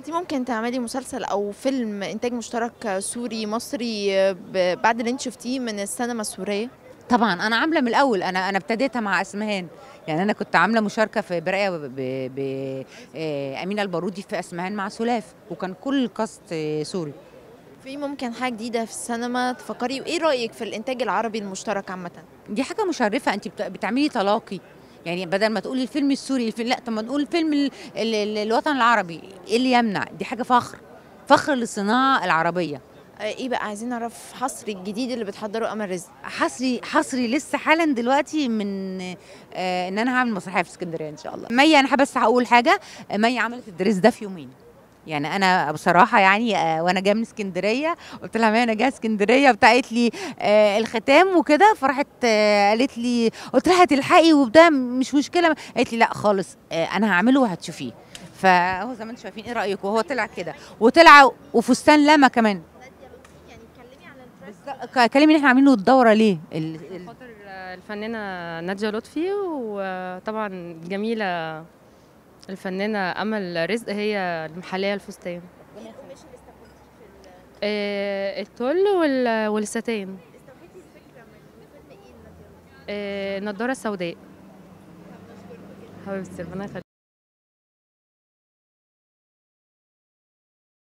انت ممكن تعملي مسلسل او فيلم انتاج مشترك سوري مصري ب- بعد اللي انت شفتيه من السينما السوريه طبعا انا عامله من الاول انا انا ابتديتها مع اسمهان يعني انا كنت عامله مشاركه في برايه ب- ب- ب- آه، امينه البارودي في اسمهان مع سلاف وكان كل الكاست آه، سوري في ممكن حاجه جديده في السينما تفكري وايه رايك في الانتاج العربي المشترك عامه دي حاجه مشرفه انت بت- بتعملي تلاقي يعني بدل ما تقولي الفيلم السوري الفيلم لا طب ما نقول الفيلم ال- ال- ال- الوطن العربي ايه اللي يمنع دي حاجه فخر فخر للصناعه العربيه آه، ايه بقى عايزين نعرف حصر الجديد اللي بتحضره امل رزق حصري حصري لسه حالا دلوقتي من آه ان انا هعمل مسرحيه في اسكندريه ان شاء الله مي انا حابه بس هقول حاجه مي عملت الدريس ده في يومين يعني انا بصراحه يعني آه وانا جايه من اسكندريه قلت لها مي انا جايه اسكندريه بتاعت لي آه الختام وكده فراحت آه قالت لي قلت لها تلحقي وبتاع مش مشكله قالت لي لا خالص آه انا هعمله وهتشوفيه فهو زي ما انتم شايفين ايه رايكم وهو طلع كده وطلع وفستان لما كمان بالظبط كلمي ان احنا عاملين له الدوره ليه ال- ال- خاطر الفنانة نادية لطفي وطبعا الجميلة الفنانة أمل رزق هي المحلية الفستان آه، التل وال- والستان آه، النضارة السوداء حبيبتي ربنا يخليك